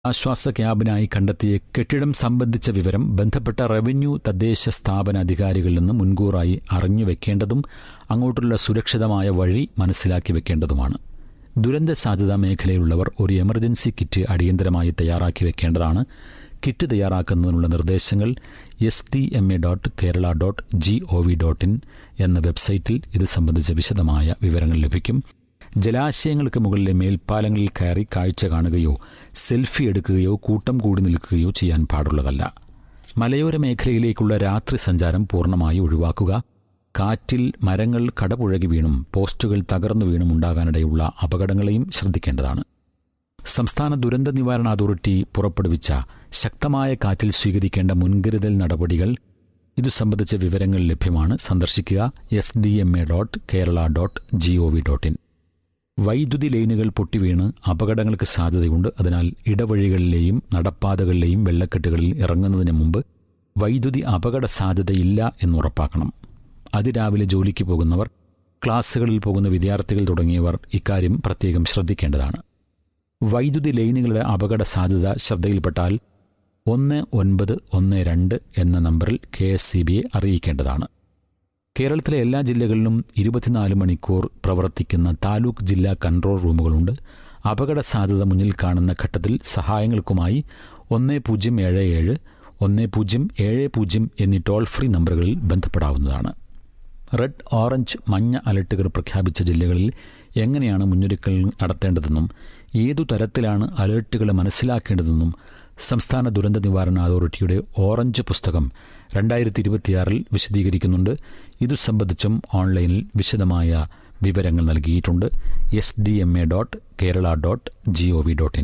ആശ്വാസ ക്യാബിനായി കണ്ടെത്തിയ കെട്ടിടം സംബന്ധിച്ച വിവരം ബന്ധപ്പെട്ട റവന്യൂ തദ്ദേശ സ്ഥാപന അധികാരികളിൽ നിന്ന് മുൻകൂറായി അറിഞ്ഞു വെക്കേണ്ടതും അങ്ങോട്ടുള്ള സുരക്ഷിതമായ വഴി മനസ്സിലാക്കി വെക്കേണ്ടതുമാണ് ദുരന്ത സാധ്യതാ മേഖലയിലുള്ളവർ ഒരു എമർജൻസി കിറ്റ് അടിയന്തരമായി തയ്യാറാക്കി വെക്കേണ്ടതാണ് കിറ്റ് തയ്യാറാക്കുന്നതിനുള്ള നിർദ്ദേശങ്ങൾ S T M A dot Kerala dot G O V dot in എന്ന വെബ്സൈറ്റിൽ ഇത് സംബന്ധിച്ച വിശദമായ വിവരങ്ങൾ ലഭിക്കും ജലാശയങ്ങൾക്ക് മുകളിലെ മേൽപ്പാലങ്ങളിൽ കയറി കാഴ്ച കാണുകയോ സെൽഫി എടുക്കുകയോ കൂട്ടം കൂടി നിൽക്കുകയോ ചെയ്യാൻ പാടുള്ളതല്ല മലയോര മേഖലയിലേക്കുള്ള രാത്രി സഞ്ചാരം പൂർണ്ണമായി ഒഴിവാക്കുക കാറ്റിൽ മരങ്ങൾ കടപുഴകി വീണും പോസ്റ്റുകൾ തകർന്നു വീണും ഉണ്ടാകാനിടയുള്ള അപകടങ്ങളെയും ശ്രദ്ധിക്കേണ്ടതാണ് സംസ്ഥാന ദുരന്ത നിവാരണ അതോറിറ്റി പുറപ്പെടുവിച്ച ശക്തമായ കാറ്റിൽ സ്വീകരിക്കേണ്ട മുൻകരുതൽ നടപടികൾ ഇതു സംബന്ധിച്ച വിവരങ്ങൾ ലഭ്യമാണ് സന്ദർശിക്കുക S D M A dot Kerala dot G O V dot in വൈദ്യുതി ലൈനുകൾ പൊട്ടിവീണ് അപകടങ്ങൾക്ക് സാധ്യതയുണ്ട് അതിനാൽ ഇടവഴികളിലെയും നടപ്പാതകളിലെയും വെള്ളക്കെട്ടുകളിൽ ഇറങ്ങുന്നതിന് മുമ്പ് വൈദ്യുതി അപകട സാധ്യതയില്ല എന്നുറപ്പാക്കണം അതിരാവിലെ ജോലിക്ക് പോകുന്നവർ ക്ലാസ്സുകളിൽ പോകുന്ന വിദ്യാർത്ഥികൾ തുടങ്ങിയവർ ഇക്കാര്യം പ്രത്യേകം ശ്രദ്ധിക്കേണ്ടതാണ് വൈദ്യുതി ലൈനുകളുടെ അപകട സാധ്യത ശ്രദ്ധയിൽപ്പെട്ടാൽ ഒന്ന് ഒൻപത് ഒന്ന് രണ്ട് എന്ന നമ്പറിൽ കെ എസ് സി ബിയെ അറിയിക്കേണ്ടതാണ് കേരളത്തിലെ എല്ലാ ജില്ലകളിലും ഇരുപത്തിനാല് മണിക്കൂർ പ്രവർത്തിക്കുന്ന താലൂക്ക് ജില്ലാ കൺട്രോൾ റൂമുകളുണ്ട് അപകട സാധ്യത മുന്നിൽ കാണുന്ന ഘട്ടത്തിൽ സഹായങ്ങൾക്കുമായി ഒന്ന് പൂജ്യം ഏഴ് ഏഴ് ഒന്ന് പൂജ്യം ഏഴ് പൂജ്യം എന്നീ ടോൾ ഫ്രീ നമ്പറുകളിൽ ബന്ധപ്പെടാവുന്നതാണ് റെഡ് ഓറഞ്ച് മഞ്ഞ അലർട്ടുകൾ പ്രഖ്യാപിച്ച ജില്ലകളിൽ എങ്ങനെയാണ് മുന്നൊരുക്കൽ നടത്തേണ്ടതെന്നും ഏതു തരത്തിലാണ് അലർട്ടുകൾ മനസ്സിലാക്കേണ്ടതെന്നും സംസ്ഥാന ദുരന്ത നിവാരണ അതോറിറ്റിയുടെ ഓറഞ്ച് പുസ്തകം രണ്ടായിരത്തി ഇരുപത്തിയാറിൽ വിശദീകരിക്കുന്നുണ്ട് ഇതു സംബന്ധിച്ചും ഓൺലൈനിൽ വിശദമായ വിവരങ്ങൾ നൽകിയിട്ടുണ്ട് S D M A dot Kerala dot G O V dot in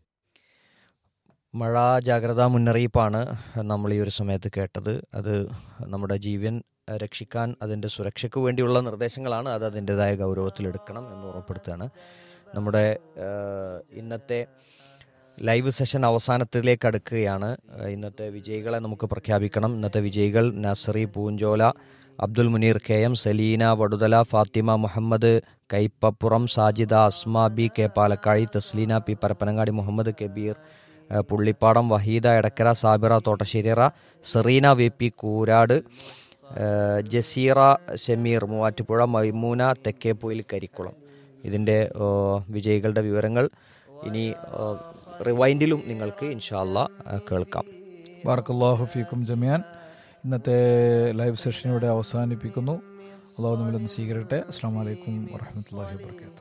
മഴ ജാഗ്രതാ മുന്നറിയിപ്പാണ് നമ്മൾ ഈ ഒരു സമയത്ത് കേട്ടത് അത് നമ്മുടെ ജീവൻ രക്ഷിക്കാൻ അതിൻ്റെ സുരക്ഷയ്ക്ക് വേണ്ടിയുള്ള നിർദ്ദേശങ്ങളാണ് അത് അതിൻ്റെതായ ഗൗരവത്തിലെടുക്കണം എന്ന് ഉറപ്പെടുത്തുകയാണ് നമ്മുടെ ഇന്നത്തെ ലൈവ് സെഷൻ അവസാനത്തിലേക്ക് അടുക്കുകയാണ് ഇന്നത്തെ വിജയികളെ നമുക്ക് പ്രഖ്യാപിക്കണം ഇന്നത്തെ വിജയികൾ Nasari Poonchola Abdul Muneer K M Saleena Vaduthala Fathima Muhammad Kaippappuram Sajida Asma B K Palakkazhi Thasleena P Parappanangadi Muhammad Kabeer Pullippadam Waheeda Edakkara Sabira തോട്ടശ്ശേരിറ സെറീന വി പി കൂരാട് ജസീറ ഷമീർ മൂവാറ്റുപുഴ മൈമൂന തെക്കേപ്പൊയിൽ കരിക്കുളം ഇതിൻ്റെ വിജയികളുടെ വിവരങ്ങൾ ഇനി റിവൈൻഡിലും നിങ്ങൾക്ക് ഇൻഷാല്ല കേൾക്കാം ബാർക്കല്ലാഹു ഫീക്കും ജമിയാൻ ഇന്നത്തെ ലൈവ് സെഷൻ ഇവിടെ അവസാനിപ്പിക്കുന്നു അള്ളാഹു നമ്മളിന്ന് സ്വീകരിക്കട്ടെ അസ്സാം വലൈക്കും വാഹമത്തല്ലാഹി വാബർക്കാത്തു